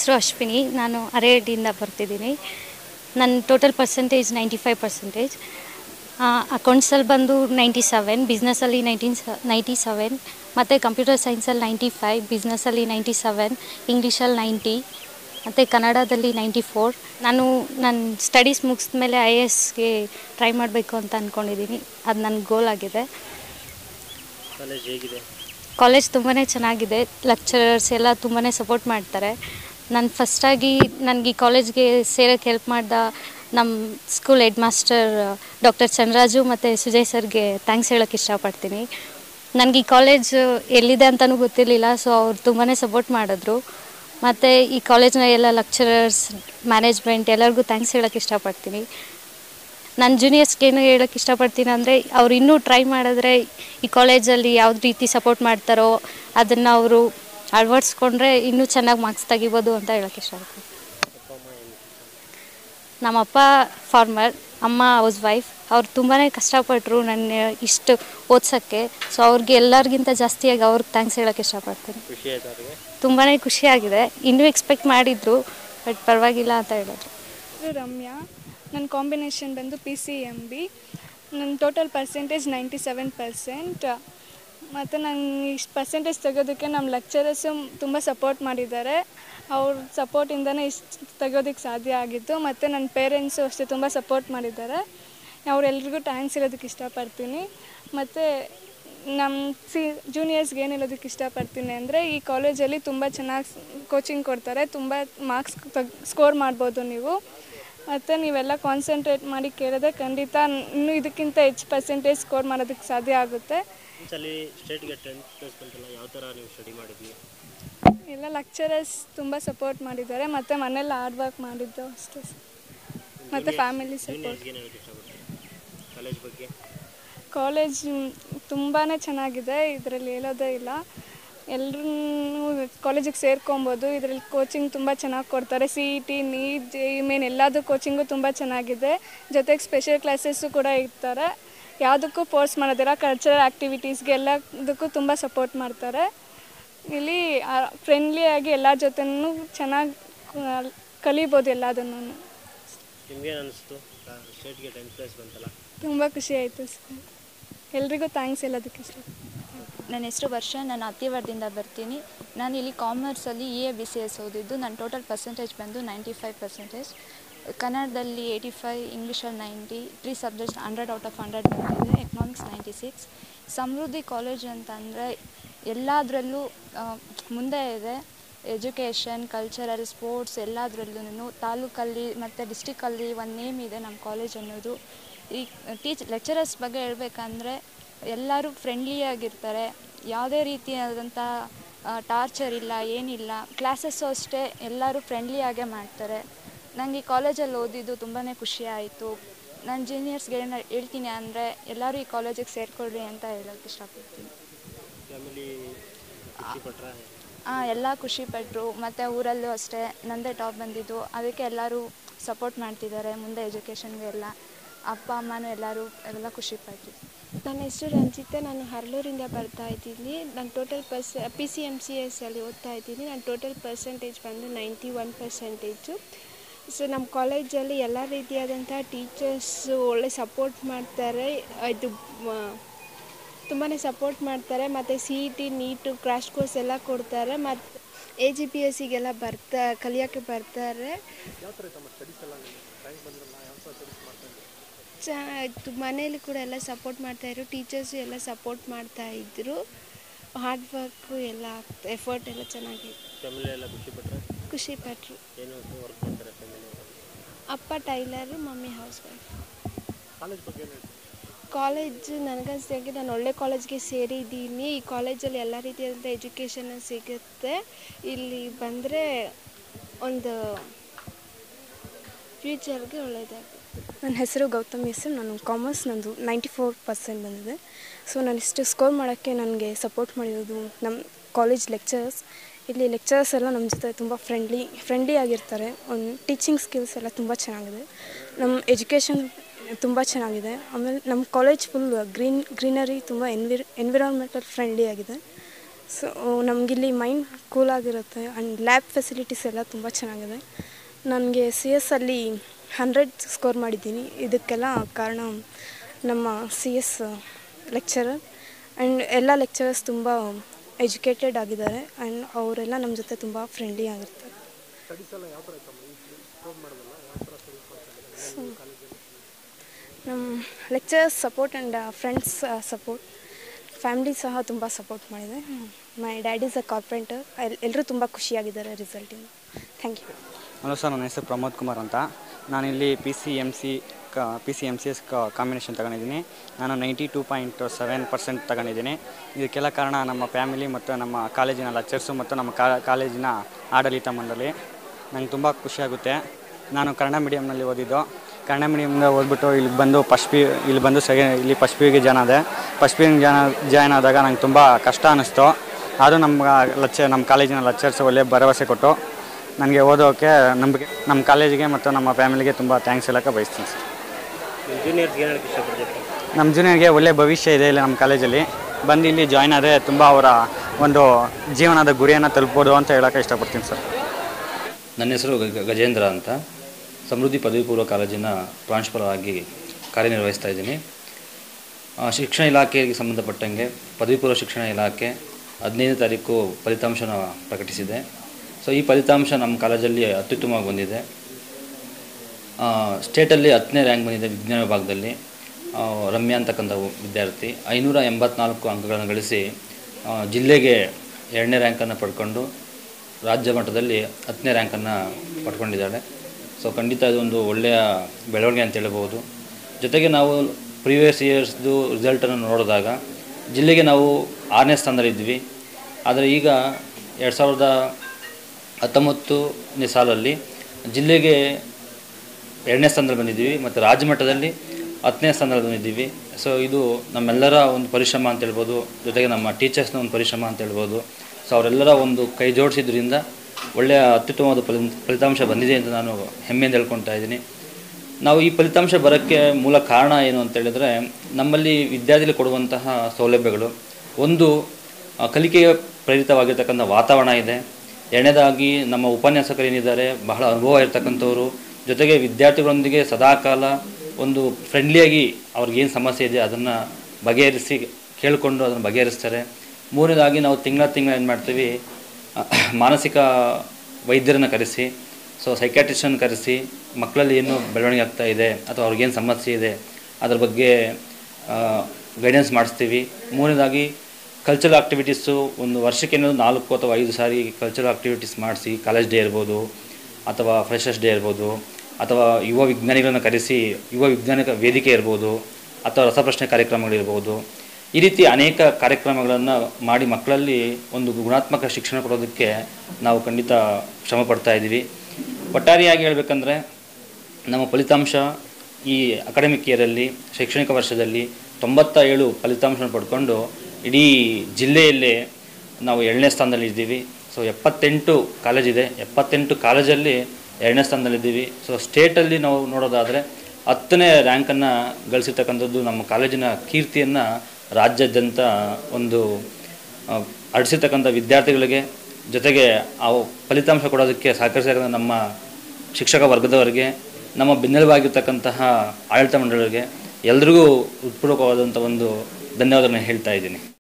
ಹೆಸರು ಅಶ್ವಿನಿ ನಾನು ಅರೇಹಳ್ಳಿಯಿಂದ ಬರ್ತಿದ್ದೀನಿ ನನ್ನ total percentage ninety five percentage ಅಕೌಂಟ್ಸಲ್ಲಿ ಬಂದು ನೈಂಟಿ ಸೆವೆನ್ ಬಿಸ್ನೆಸ್ಸಲ್ಲಿ ನೈನ್ಟೀನ್ ಸ ನೈಂಟಿ ಸೆವೆನ್ ಮತ್ತು ಕಂಪ್ಯೂಟರ್ ಸೈನ್ಸಲ್ಲಿ ನೈಂಟಿ ಫೈವ್ ಬಿಸ್ನೆಸ್ಸಲ್ಲಿ ನೈಂಟಿ ಸೆವೆನ್ ಇಂಗ್ಲೀಷಲ್ಲಿ ನೈಂಟಿ ಮತ್ತು ಕನ್ನಡದಲ್ಲಿ ನೈಂಟಿ ಫೋರ್ ನಾನು ನನ್ನ ಸ್ಟಡೀಸ್ ಮುಗಿಸಿದ ಮೇಲೆ ಐ ಎ ಎಸ್ಗೆ ಟ್ರೈ ಮಾಡಬೇಕು ಅಂತ ಅಂದ್ಕೊಂಡಿದ್ದೀನಿ ಅದು ನನ್ನ ಗೋಲ್ ಆಗಿದೆ ಕಾಲೇಜ್ ಹೇಗಿದೆ ಕಾಲೇಜ್ ತುಂಬಾ ಚೆನ್ನಾಗಿದೆ ಲೆಕ್ಚರರ್ಸ್ ಎಲ್ಲ ತುಂಬಾ ಸಪೋರ್ಟ್ ಮಾಡ್ತಾರೆ ನಾನು ಫಸ್ಟಾಗಿ ನನಗೆ ಈ ಕಾಲೇಜ್ಗೆ ಸೇರೋಕ್ಕೆ ಹೆಲ್ಪ್ ಮಾಡ್ದ ನಮ್ಮ school head master doctor Chandraju ಮತ್ತು ಸುಜಯ್ ಸರ್ಗೆ ಥ್ಯಾಂಕ್ಸ್ ಹೇಳೋಕ್ಕೆ ಇಷ್ಟಪಡ್ತೀನಿ ನನಗೆ ಈ ಕಾಲೇಜ್ ಎಲ್ಲಿದೆ ಅಂತಲೂ ಗೊತ್ತಿರಲಿಲ್ಲ ಸೊ ಅವ್ರು ತುಂಬಾ ಸಪೋರ್ಟ್ ಮಾಡಿದ್ರು ಮತ್ತು ಈ ಕಾಲೇಜ್ನ ಎಲ್ಲ ಲೆಕ್ಚರರ್ಸ್ ಮ್ಯಾನೇಜ್ಮೆಂಟ್ ಎಲ್ಲರಿಗೂ ಥ್ಯಾಂಕ್ಸ್ ಹೇಳೋಕ್ಕೆ ಇಷ್ಟಪಡ್ತೀನಿ ನನ್ನ ಜೂನಿಯರ್ಸ್ಗೆ ಏನು ಹೇಳೋಕ್ಕೆ ಇಷ್ಟಪಡ್ತೀನಿ ಅಂದರೆ ಅವ್ರು ಇನ್ನೂ ಟ್ರೈ ಮಾಡಿದ್ರೆ ಈ ಕಾಲೇಜಲ್ಲಿ ಯಾವ್ದು ರೀತಿ ಸಪೋರ್ಟ್ ಮಾಡ್ತಾರೋ ಅದನ್ನು ಅವರು ಅಳವಡಿಸ್ಕೊಂಡ್ರೆ ಇನ್ನೂ ಚೆನ್ನಾಗಿ ಮಾರ್ಕ್ಸ್ ತೆಗಿಬೋದು ಅಂತ ಹೇಳೋಕ್ಕೆ ಇಷ್ಟಪಡ್ತೀನಿ ಅಪ್ಪ ಅಮ್ಮ ಏನು ನಮ್ಮಪ್ಪ ಫಾರ್ಮರ್ ಅಮ್ಮ ಹೌಸ್ ವೈಫ್ ಅವ್ರು ತುಂಬಾ ಕಷ್ಟಪಟ್ಟರು ನನ್ನ ಇಷ್ಟು ಓದ್ಸೋಕ್ಕೆ ಸೊ ಅವ್ರಿಗೆ ಎಲ್ಲರಿಗಿಂತ ಜಾಸ್ತಿಯಾಗಿ ಅವ್ರಿಗೆ ಥ್ಯಾಂಕ್ಸ್ ಹೇಳೋಕ್ಕೆ ಇಷ್ಟಪಡ್ತೀನಿ ಖುಷಿ ಆಯ್ತು ಅವ್ರಿಗೆ ತುಂಬಾ ಖುಷಿಯಾಗಿದೆ ಇನ್ನೂ ಎಕ್ಸ್ಪೆಕ್ಟ್ ಮಾಡಿದ್ರು ಬಟ್ ಪರವಾಗಿಲ್ಲ ಅಂತ ಹೇಳಿದ್ರು ಹೆಸರು ರಮ್ಯಾ ನನ್ನ ಕಾಂಬಿನೇಷನ್ ಬಂದು ಪಿ ಸಿ ಎಮ್ ಬಿ ನನ್ನ total percentage ninety seven percent ಮತ್ತು ನಾನು ಇಷ್ಟು ಪರ್ಸೆಂಟೇಜ್ ತೆಗೋದಕ್ಕೆ ನಮ್ಮ ಲೆಕ್ಚರರ್ಸು ತುಂಬ ಸಪೋರ್ಟ್ ಮಾಡಿದ್ದಾರೆ ಅವ್ರ ಸಪೋರ್ಟಿಂದನೇ ಇಷ್ಟು ತೆಗೋದಕ್ಕೆ ಸಾಧ್ಯ ಆಗಿತ್ತು ಮತ್ತು ನನ್ನ ಪೇರೆಂಟ್ಸು ಅಷ್ಟೇ ತುಂಬ ಸಪೋರ್ಟ್ ಮಾಡಿದ್ದಾರೆ ಅವರೆಲ್ರಿಗೂ ಥ್ಯಾಂಕ್ಸ್ ಹೇಳೋದಕ್ಕೆ ಇಷ್ಟಪಡ್ತೀನಿ ಮತ್ತು ನಮ್ಮ ಸಿ ಜೂನಿಯರ್ಸ್ಗೆ ಏನು ಹೇಳೋದಕ್ಕೆ ಇಷ್ಟಪಡ್ತೀನಿ ಅಂದರೆ ಈ ಕಾಲೇಜಲ್ಲಿ ತುಂಬ ಚೆನ್ನಾಗಿ ಕೋಚಿಂಗ್ ಕೊಡ್ತಾರೆ ತುಂಬ ಮಾರ್ಕ್ಸ್ ಸ್ಕೋರ್ ಮಾಡ್ಬೋದು ನೀವು ಮತ್ತು ನೀವೆಲ್ಲ ಕಾನ್ಸಂಟ್ರೇಟ್ ಮಾಡಿ ಕೇಳಿದ್ರೆ ಖಂಡಿತ ಇನ್ನೂ ಇದಕ್ಕಿಂತ ಹೆಚ್ಚು ಪರ್ಸೆಂಟೇಜ್ ಸ್ಕೋರ್ ಮಾಡೋದಕ್ಕೆ ಸಾಧ್ಯ ಆಗುತ್ತೆ ಒಂದ್ಸಲಿ ಸ್ಟೇಟ್ಗೆ ಟೆಂತ್ ಪ್ಲೇಸ್ ಬಂತಲ್ಲ ಯಾವ ಥರ ನೀವು ಸ್ಟಡಿ ಮಾಡಿದ್ವಿ ಎಲ್ಲ ಲೆಕ್ಚರರ್ಸ್ ತುಂಬ ಸಪೋರ್ಟ್ ಮಾಡಿದ್ದಾರೆ ಮತ್ತು ಮನೇಲಿ ಹಾರ್ಡ್ ವರ್ಕ್ ಮಾಡಿದ್ದು ಅಷ್ಟೇ ಮತ್ತು ಫ್ಯಾಮಿಲಿ ಸಪೋರ್ಟ್ ಜೂನಿಯರ್ಸ್ಗೆ ಏನು ಹೇಳೋಕ್ಕೆ ಇಷ್ಟಪಡ್ತೀವಿ ಕಾಲೇಜ್ ಬಗ್ಗೆ ಕಾಲೇಜ್ ತುಂಬಾ ಚೆನ್ನಾಗಿದೆ ಇದರಲ್ಲಿ ಹೇಳೋದೇ ಇಲ್ಲ ಎಲ್ಲರೂ ಕಾಲೇಜಿಗೆ ಸೇರ್ಕೊಬೋದು ಇದರಲ್ಲಿ ಕೋಚಿಂಗ್ ತುಂಬ ಚೆನ್ನಾಗಿ ಕೊಡ್ತಾರೆ C E T NEET J E main ಎಲ್ಲದೂ ಕೋಚಿಂಗು ತುಂಬ ಚೆನ್ನಾಗಿದೆ ಜೊತೆಗೆ ಸ್ಪೆಷಲ್ ಕ್ಲಾಸಸ್ಸು ಕೂಡ ಇರ್ತಾರೆ ಯಾವುದಕ್ಕೂ ಫೋರ್ಸ್ ಮಾಡೋದಿಲ್ಲ ಕಲ್ಚರಲ್ ಆ್ಯಕ್ಟಿವಿಟೀಸ್ಗೆ ಎಲ್ಲದಕ್ಕೂ ತುಂಬ ಸಪೋರ್ಟ್ ಮಾಡ್ತಾರೆ ಇಲ್ಲಿ ಫ್ರೆಂಡ್ಲಿಯಾಗಿ ಎಲ್ಲ ಜೊತೆನೂ ಚೆನ್ನಾಗಿ ಕಲಿಬೋದು ಎಲ್ಲದನ್ನು ನಿಮ್ಗೇನು ಅನಿಸ್ತು ಸ್ಟೇಟ್ಗೆ ಟೆಂತ್ ಪ್ಲೇಸ್ ಬಂತಲ್ಲ ತುಂಬ ಖುಷಿ ಆಯಿತು ಸರ್ ಎಲ್ರಿಗೂ ಥ್ಯಾಂಕ್ಸ್ ಹೇಳೋದಕ್ಕೆ ಇಷ್ಟ ನನ್ನ ಹೆಸರು ವರ್ಷ ನಾನು ಅತ್ತಿವಾರದಿಂದ ಬರ್ತೀನಿ ನಾನು ಇಲ್ಲಿ ಕಾಮರ್ಸಲ್ಲಿ E A B C S ಓದಿದ್ದು ನನ್ನ ಟೋಟಲ್ ಪರ್ಸೆಂಟೇಜ್ ಬಂದು ನೈಂಟಿ ಫೈವ್ ಪರ್ಸೆಂಟೇಜ್ ಕನ್ನಡದಲ್ಲಿ ಏಯ್ಟಿ ಫೈವ್ ಇಂಗ್ಲೀಷಲ್ಲಿ ninety three subjects hundred out of hundred ಬಂದಿದೆ economics ninety six Samruddhi college ಅಂತಂದರೆ ಎಲ್ಲದರಲ್ಲೂ ಮುಂದೆ ಇದೆ ಎಜುಕೇಷನ್ ಕಲ್ಚರಲ್ ಸ್ಪೋರ್ಟ್ಸ್ ಎಲ್ಲದರಲ್ಲೂ ತಾಲೂಕಲ್ಲಿ ಮತ್ತು ಡಿಸ್ಟಿಕಲ್ಲಿ ಒಂದು ನೇಮ್ ಇದೆ ನಮ್ಮ ಕಾಲೇಜ್ ಅನ್ನೋದು ಈ ಟೀಚ್ ಲೆಕ್ಚರರ್ಸ್ ಬಗ್ಗೆ ಹೇಳ್ಬೇಕಂದ್ರೆ ಎಲ್ಲರೂ ಫ್ರೆಂಡ್ಲಿಯಾಗಿರ್ತಾರೆ ಯಾವುದೇ ರೀತಿಯಾದಂಥ ಟಾರ್ಚರ್ ಇಲ್ಲ ಏನಿಲ್ಲ ಕ್ಲಾಸಸ್ಸು ಅಷ್ಟೇ ಎಲ್ಲರೂ ಫ್ರೆಂಡ್ಲಿಯಾಗೇ ಮಾಡ್ತಾರೆ ನನಗೆ ಈ ಕಾಲೇಜಲ್ಲಿ ಓದಿದ್ದು ತುಂಬಾ ಖುಷಿ ಆಯಿತು ನನ್ನ ಜೂನಿಯರ್ಸ್ಗೆ ಏನು ಹೇಳ್ತೀನಿ ಅಂದರೆ ಎಲ್ಲರೂ ಈ ಕಾಲೇಜಿಗೆ ಸೇರಿಕೊಳ್ರಿ ಅಂತ ಹೇಳೋಕ್ಕೆ ಇಷ್ಟಪಡ್ತೀನಿ ಫ್ಯಾಮಿಲಿ ಖುಷಿ ಪಟ್ರ ಹಾಂ ಎಲ್ಲ ಖುಷಿಪಟ್ಟರು ಮತ್ತು ಊರಲ್ಲೂ ಅಷ್ಟೇ ನಂದೇ ಟಾಪ್ ಬಂದಿದ್ದು ಅದಕ್ಕೆ ಎಲ್ಲರೂ ಸಪೋರ್ಟ್ ಮಾಡ್ತಿದ್ದಾರೆ ಮುಂದೆ ಎಜುಕೇಷನ್ಗೆ ಎಲ್ಲ ಅಪ್ಪ ಅಮ್ಮನೂ ಎಲ್ಲರೂ ಎಲ್ಲ ಖುಷಿಪಟ್ಟರು ನನ್ನ ಹೆಸರು ರಂಜಿತಾ ನಾನು ಹರ್ಲೂರಿಂದ ಬರ್ತಾ ಇದ್ದೀನಿ ನಾನು ಟೋಟಲ್ ಪರ್ಸ್ P C M C S ಅಲ್ಲಿ ಓದ್ತಾ ಇದ್ದೀನಿ ನನ್ನ ಟೋಟಲ್ ಪರ್ಸೆಂಟೇಜ್ ಬಂದು ನೈಂಟಿ ಒನ್ ಪರ್ಸೆಂಟೇಜು ಸೊ ನಮ್ಮ ಕಾಲೇಜಲ್ಲಿ ಎಲ್ಲ ರೀತಿಯಾದಂಥ ಟೀಚರ್ಸು ಒಳ್ಳೆ ಸಪೋರ್ಟ್ ಮಾಡ್ತಾರೆ ಇದು ತುಂಬಾ ಸಪೋರ್ಟ್ ಮಾಡ್ತಾರೆ ಮತ್ತು C E T NEET crash course ಎಲ್ಲ ಕೊಡ್ತಾರೆ ಮತ್ತು ಎ ಜಿ ಪಿ ಎಸ್ ಸಿಗೆಲ್ಲ ಬರ್ತಾ ಕಲಿಯೋಕ್ಕೆ ಬರ್ತಾರೆ ಚೆನ್ನಾಗಿತ್ತು ಮನೇಲಿ ಕೂಡ ಎಲ್ಲ ಸಪೋರ್ಟ್ ಮಾಡ್ತಾಯಿದ್ರು ಟೀಚರ್ಸು ಎಲ್ಲ ಸಪೋರ್ಟ್ ಮಾಡ್ತಾಯಿದ್ರು ಹಾರ್ಡ್ ವರ್ಕು ಎಲ್ಲ ಆಗ್ತಾ ಎಫರ್ಟ್ ಎಲ್ಲ ಚೆನ್ನಾಗಿತ್ತು ಫ್ಯಾಮಿಲಿ ಎಲ್ಲ ಖುಷಿ ಪಟ್ರೆ ಖುಷಿಪಟ್ಟರು ಏನು ವರ್ಕ್ ಮಾಡ್ತಾರೆ ಫ್ಯಾಮಿಲಿ ಅಪ್ಪ tailor mummy housewife college ಬಗ್ಗೆ ಏನು ಹೇಳ್ತೀವಿ ಕಾಲೇಜ್ ನನಗನ್ಸ್ದಂಗೆ ನಾನು ಒಳ್ಳೆ ಕಾಲೇಜ್ಗೆ ಸೇರಿದ್ದೀನಿ ಈ ಕಾಲೇಜಲ್ಲಿ ಎಲ್ಲ ರೀತಿಯಾದಂಥ ಎಜುಕೇಷನ್ ಸಿಗುತ್ತೆ ಇಲ್ಲಿ ಬಂದರೆ ಒಂದು ಫ್ಯೂಚರ್ಗೆ ಒಳ್ಳೆಯದಾಗುತ್ತೆ ನನ್ನ ಹೆಸರು ಗೌತಮಿ ಹೆಸರು ನಾನು ಕಾಮರ್ಸ್ ನಂದು ನೈಂಟಿ ಫೋರ್ ಪರ್ಸೆಂಟ್ ಬಂದಿದೆ ಸೊ ನಾನು ಇಷ್ಟು ಸ್ಕೋರ್ ಮಾಡೋಕ್ಕೆ ನನಗೆ ಸಪೋರ್ಟ್ ಮಾಡಿರೋದು ನಮ್ಮ ಕಾಲೇಜ್ ಲೆಕ್ಚರರ್ಸ್ ಇಲ್ಲಿ ಲೆಕ್ಚರರ್ಸ್ ಎಲ್ಲ ನಮ್ಮ ಜೊತೆ ತುಂಬ ಫ್ರೆಂಡ್ಲಿ ಫ್ರೆಂಡ್ಲಿ ಆಗಿರ್ತಾರೆ ಒಂದು ಟೀಚಿಂಗ್ ಸ್ಕಿಲ್ಸ್ ಎಲ್ಲ ತುಂಬ ಚೆನ್ನಾಗಿದೆ ನಮ್ಮ ಎಜುಕೇಷನ್ ತುಂಬ ಚೆನ್ನಾಗಿದೆ ಆಮೇಲೆ ನಮ್ಮ ಕಾಲೇಜ್ ಫುಲ್ ಗ್ರೀನ್ ಗ್ರೀನರಿ ತುಂಬ ಎನ್ವಿರ್ ಎನ್ವಿರಾನ್ಮೆಂಟಲ್ ಫ್ರೆಂಡ್ಲಿ ಆಗಿದೆ ಸೊ ನಮಗಿಲ್ಲಿ ಮೈಂಡ್ ಕೂಲಾಗಿರುತ್ತೆ ಆ್ಯಂಡ್ ಲ್ಯಾಬ್ ಫೆಸಿಲಿಟೀಸ್ ಎಲ್ಲ ತುಂಬ ಚೆನ್ನಾಗಿದೆ ನನಗೆ ಸಿ ಎಸ್ ಅಲ್ಲಿ ಹಂಡ್ರೆಡ್ ಸ್ಕೋರ್ ಮಾಡಿದ್ದೀನಿ ಇದಕ್ಕೆಲ್ಲ ಕಾರಣ ನಮ್ಮ ಸಿ ಎಸ್ ಲೆಕ್ಚರರ್ ಆ್ಯಂಡ್ ಎಲ್ಲ ಲೆಕ್ಚರರ್ಸ್ ತುಂಬ ಎಜುಕೇಟೆಡ್ ಆಗಿದ್ದಾರೆ ಆ್ಯಂಡ್ ಅವರೆಲ್ಲ ನಮ್ಮ ಜೊತೆ ತುಂಬ ಫ್ರೆಂಡ್ಲಿ ಆಗಿರ್ತಾರೆ ಸೊ ನಮ್ಮ lecturers support and friends support family ಸಹ ತುಂಬ ಸಪೋರ್ಟ್ ಮಾಡಿದೆ my dad is a carpenter ಎಲ್ಲರೂ ತುಂಬ ಖುಷಿಯಾಗಿದ್ದಾರೆ ರಿಸಲ್ಟಿಂದ ಥ್ಯಾಂಕ್ ಯು ಹಲೋ ಸರ್ ನನ್ನ ಹೆಸರು ಪ್ರಮೋದ್ ಕುಮಾರ್ ಅಂತ ನಾನಿಲ್ಲಿ ಪಿ ಸಿ ಎಮ್ ಸಿ ಕ P C M C S combination ತಗೊಂಡಿದ್ದೀನಿ ನಾನು ninety two point seven percent ತಗೊಂಡಿದ್ದೀನಿ ಇದಕ್ಕೆಲ್ಲ ಕಾರಣ ನಮ್ಮ ಫ್ಯಾಮಿಲಿ ಮತ್ತು ನಮ್ಮ ಕಾಲೇಜಿನ ಲೆಕ್ಚರ್ಸು ಮತ್ತು ನಮ್ಮ ಕಾಲೇಜಿನ ಆಡಳಿತ ಮಂಡಳಿ ನಂಗೆ ತುಂಬ ಖುಷಿಯಾಗುತ್ತೆ ನಾನು ಕನ್ನಡ ಮೀಡಿಯಮ್ನಲ್ಲಿ ಓದಿದ್ದು ಕನ್ನಡ ಮೀಡಿಯಮ್ಗೆ ಓದ್ಬಿಟ್ಟು ಇಲ್ಲಿಗೆ ಬಂದು ಫಸ್ಟ್ ಪಿ ಇಲ್ಲಿ ಬಂದು ಸೆಕೆ ಇಲ್ಲಿ ಫಸ್ಟ್ ಪಿ ಯುಗೆ ಜಾಯ್ನ್ ಆದೆ ಫಸ್ಟ್ ಪಿ ಯುಗೆ ಜಾಯ್ನ್ ಜಾಯ್ನ್ ಆದಾಗ ನಂಗೆ ತುಂಬ ಕಷ್ಟ ಅನ್ನಿಸ್ತು ಆದರೂ ನಮ್ಮ ಲೆಕ್ಚ ನಮ್ಮ ಕಾಲೇಜಿನ ಲೆಕ್ಚರ್ಸ್ ಒಳ್ಳೆ ಭರವಸೆ ಕೊಟ್ಟು ನನಗೆ ಓದೋಕ್ಕೆ ನಂಬಿಕೆ ನಮ್ಮ ಕಾಲೇಜಿಗೆ ಮತ್ತು ನಮ್ಮ ಫ್ಯಾಮಿಲಿಗೆ ತುಂಬ ಥ್ಯಾಂಕ್ಸ್ ಹೇಳೋಕ್ಕೆ ಬಯಸ್ತೀನಿ ಸರ್ ನಿಮ್ಮ ಜೂನಿಯರ್ಸ್ಗೆ ಏನು ಹೇಳಕ್ಕೆ ಇಷ್ಟಪಡ್ತೀರಾ ನಮ್ಮ ಜೂನಿಯರ್ಗೆ ಒಳ್ಳೆ ಭವಿಷ್ಯ ಇದೆ ಇಲ್ಲಿ ನಮ್ಮ ಕಾಲೇಜಲ್ಲಿ ಬಂದು ಇಲ್ಲಿ ಜಾಯ್ನ್ ಆದರೆ ತುಂಬ ಅವರ ಒಂದು ಜೀವನದ ಗುರಿಯನ್ನು ತಲುಪ್ಬೋದು ಅಂತ ಹೇಳೋಕ್ಕೆ ಇಷ್ಟಪಡ್ತೀನಿ ಸರ್ ನನ್ನ ಹೆಸರು ಗ- ಗ- ಗಜೇಂದ್ರ ಅಂತ ಸಮೃದ್ಧಿ ಪದವಿ ಪೂರ್ವ ಕಾಲೇಜಿನ ಪ್ರಾಂಶುಪಾಲರಾಗಿ ಕಾರ್ಯನಿರ್ವಹಿಸ್ತಾ ಇದ್ದೀನಿ ಆ, ಶಿಕ್ಷಣ ಇಲಾಖೆಗೆ ಸಂಬಂಧಪಟ್ಟಂಗೆ ಪದವಿ ಪೂರ್ವ ಶಿಕ್ಷಣ ಇಲಾಖೆ ಹದಿನೈದನೇ ತಾರೀಕು ಫಲಿತಾಂಶನ ಪ್ರಕಟಿಸಿದೆ ಸೊ ಈ ಫಲಿತಾಂಶ ನಮ್ಮ ಕಾಲೇಜಲ್ಲಿ ಅತ್ಯುತ್ತಮವಾಗಿ ಬಂದಿದೆ ಆ, ಸ್ಟೇಟಲ್ಲಿ ಹತ್ತನೇ ರ್ಯಾಂಕ್ ಬಂದಿದೆ ವಿಜ್ಞಾನ ವಿಭಾಗದಲ್ಲಿ ಆ, ರಮ್ಯಾ ಅಂತಕ್ಕಂಥ ವಿದ್ಯಾರ್ಥಿ ಐನೂರ ಎಂಬತ್ನಾಲ್ಕು ಅಂಕಗಳನ್ನು ಗಳಿಸಿ ಆ, ಜಿಲ್ಲೆಗೆ ಎರಡನೇ ರ್ಯಾಂಕನ್ನು ಪಡ್ಕೊಂಡು ರಾಜ್ಯ ಮಟ್ಟದಲ್ಲಿ ಹತ್ತನೇ ರ್ಯಾಂಕನ್ನು ಪಡ್ಕೊಂಡಿದ್ದಾಳೆ ಸೊ ಖಂಡಿತ ಇದೊಂದು ಒಳ್ಳೆಯ ಬೆಳವಣಿಗೆ ಅಂತ ಹೇಳ್ಬೋದು ಜೊತೆಗೆ ನಾವು ಪ್ರೀವಿಯಸ್ ಇಯರ್ಸ್ದು ರಿಸಲ್ಟನ್ನು ನೋಡಿದಾಗ ಜಿಲ್ಲೆಗೆ ನಾವು ಆರನೇ ಸ್ಥಾನದಲ್ಲಿದ್ವಿ ಆದರೆ ಈಗ ಎರಡು ಸಾವಿರದ ಹತ್ತೊಂಬತ್ತನೇ ಸಾಲಲ್ಲಿ ಜಿಲ್ಲೆಗೆ ಎರಡನೇ ಸ್ಥಾನದಲ್ಲಿ ಬಂದಿದ್ದೀವಿ ಮತ್ತು ರಾಜ್ಯ ಮಟ್ಟದಲ್ಲಿ ಹತ್ತನೇ ಸ್ಥಾನದಲ್ಲಿ ಬಂದಿದ್ದೀವಿ ಸೊ ಇದು ನಮ್ಮೆಲ್ಲರ ಒಂದು ಪರಿಶ್ರಮ ಅಂತ ಹೇಳ್ಬೋದು ಜೊತೆಗೆ ನಮ್ಮ ಟೀಚರ್ಸ್ನ ಒಂದು ಪರಿಶ್ರಮ ಅಂತ ಹೇಳ್ಬೋದು ಸೊ ಅವರೆಲ್ಲರ ಒಂದು ಕೈ ಜೋಡಿಸಿದ್ರಿಂದ ಒಳ್ಳೆಯ ಅತ್ಯುತ್ತಮವಾದ ಫಲಿ ಫಲಿತಾಂಶ ಬಂದಿದೆ ಅಂತ ನಾನು ಹೆಮ್ಮೆಯಿಂದ ಹೇಳ್ಕೊತಾ ಇದ್ದೀನಿ ನಾವು ಈ ಫಲಿತಾಂಶ ಬರೋಕ್ಕೆ ಮೂಲ ಕಾರಣ ಏನು ಅಂತ ಹೇಳಿದ್ರೆ ನಮ್ಮಲ್ಲಿ ವಿದ್ಯಾರ್ಥಿಗಳು ಕೊಡುವಂತಹ ಸೌಲಭ್ಯಗಳು ಒಂದು ಆ, ಕಲಿಕೆಗೆ ಪ್ರೇರಿತವಾಗಿರ್ತಕ್ಕಂಥ ವಾತಾವರಣ ಇದೆ ಎರಡನೇದಾಗಿ ನಮ್ಮ ಉಪನ್ಯಾಸಕರು ಏನಿದ್ದಾರೆ ಬಹಳ ಅನುಭವ ಇರ್ತಕ್ಕಂಥವ್ರು ಜೊತೆಗೆ ವಿದ್ಯಾರ್ಥಿಗಳೊಂದಿಗೆ ಸದಾಕಾಲ ಒಂದು ಫ್ರೆಂಡ್ಲಿಯಾಗಿ ಅವ್ರಿಗೇನು ಸಮಸ್ಯೆ ಇದೆ ಅದನ್ನು ಬಗೆಹರಿಸಿ ಕೇಳಿಕೊಂಡು ಅದನ್ನು ಬಗೆಹರಿಸ್ತಾರೆ ಮೂರನೇದಾಗಿ ನಾವು ತಿಂಗಳ ತಿಂಗಳ ಏನು ಮಾಡ್ತೀವಿ ಅಹ್, ಮಾನಸಿಕ ವೈದ್ಯರನ್ನು ಕರೆಸಿ ಸೊ ಸೈಕ್ಯಾಟ್ರಿಸ್ಟನ್ನು ಕರೆಸಿ ಮಕ್ಕಳಲ್ಲಿ ಏನು ಬೆಳವಣಿಗೆ ಆಗ್ತಾ ಇದೆ ಅಥವಾ ಅವ್ರಿಗೇನು ಸಮಸ್ಯೆ ಇದೆ ಅದ್ರ ಬಗ್ಗೆ ಗೈಡೆನ್ಸ್ ಮಾಡಿಸ್ತೀವಿ ಮೂರನೇದಾಗಿ ಕಲ್ಚರಲ್ ಆಕ್ಟಿವಿಟೀಸು ಒಂದು ವರ್ಷಕ್ಕೆ ಏನೋ ನಾಲ್ಕು ಅಥವಾ ಐದು ಸಾರಿ ಕಲ್ಚರಲ್ ಆಕ್ಟಿವಿಟೀಸ್ ಮಾಡಿಸಿ ಕಾಲೇಜ್ ಡೇ ಇರ್ಬೋದು ಅಥವಾ ಫ್ರೆಶರ್ಸ್ ಡೇ ಇರ್ಬೋದು ಅಥವಾ ಯುವ ವಿಜ್ಞಾನಿಗಳನ್ನು ಕರೆಸಿ ಯುವ ವಿಜ್ಞಾನಿಕ ವೇದಿಕೆ ಇರ್ಬೋದು ಅಥವಾ ರಸಪ್ರಶ್ನೆ ಕಾರ್ಯಕ್ರಮಗಳಿರ್ಬೋದು ಈ ರೀತಿ ಅನೇಕ ಕಾರ್ಯಕ್ರಮಗಳನ್ನು ಮಾಡಿ ಮಕ್ಕಳಲ್ಲಿ ಒಂದು ಗುಣಾತ್ಮಕ ಶಿಕ್ಷಣ ಕೊಡೋದಕ್ಕೆ ನಾವು ಖಂಡಿತ ಶ್ರಮ ಪಡ್ತಾ ಇದ್ದೀವಿ ಒಟ್ಟಾರೆಯಾಗಿ ಹೇಳಬೇಕಂದ್ರೆ ನಮ್ಮ ಫಲಿತಾಂಶ ಈ ಅಕಾಡೆಮಿಕ್ ಇಯರಲ್ಲಿ ಶೈಕ್ಷಣಿಕ ವರ್ಷದಲ್ಲಿ ತೊಂಬತ್ತ ಏಳು ಫಲಿತಾಂಶ ಪಡ್ಕೊಂಡು ಇಡೀ ಜಿಲ್ಲೆಯಲ್ಲೇ ನಾವು ಎರಡನೇ ಸ್ಥಾನದಲ್ಲಿ ಇದ್ದೀವಿ ಸೊ ಎಪ್ಪತ್ತೆಂಟು ಕಾಲೇಜಿದೆ ಎಪ್ಪತ್ತೆಂಟು ಕಾಲೇಜಲ್ಲಿ ಎರಡನೇ ಸ್ಥಾನದಲ್ಲಿದ್ದೀವಿ ಸೊ ಸ್ಟೇಟಲ್ಲಿ ನಾವು ನೋಡೋದಾದರೆ ಹತ್ತನೇ ರ್ಯಾಂಕನ್ನು ಗಳಿಸಿರ್ತಕ್ಕಂಥದ್ದು ನಮ್ಮ ಕಾಲೇಜಿನ ಕೀರ್ತಿಯನ್ನು ರಾಜ್ಯಾದ್ಯಂತ ಒಂದು ಆ, ಹರಡಿಸಿರ್ತಕ್ಕಂಥ ವಿದ್ಯಾರ್ಥಿಗಳಿಗೆ ಜೊತೆಗೆ ಆ ಫಲಿತಾಂಶ ಕೊಡೋದಕ್ಕೆ ಸಹಕರಿಸಿದ ನಮ್ಮ ಶಿಕ್ಷಕ ವರ್ಗದವರಿಗೆ ನಮ್ಮ ಬೆನ್ನೆಲುಬಾಗಿರ್ತಕ್ಕಂತಹ ಆಡಳಿತ ಮಂಡಳಿಗೆ ಎಲ್ರಿಗೂ ಹೃತ್ಪೂರ್ವಕವಾದಂಥ ಒಂದು ಧನ್ಯವಾದಗಳನ್ನು ಹೇಳ್ತಾ ಇದ್ದೀನಿ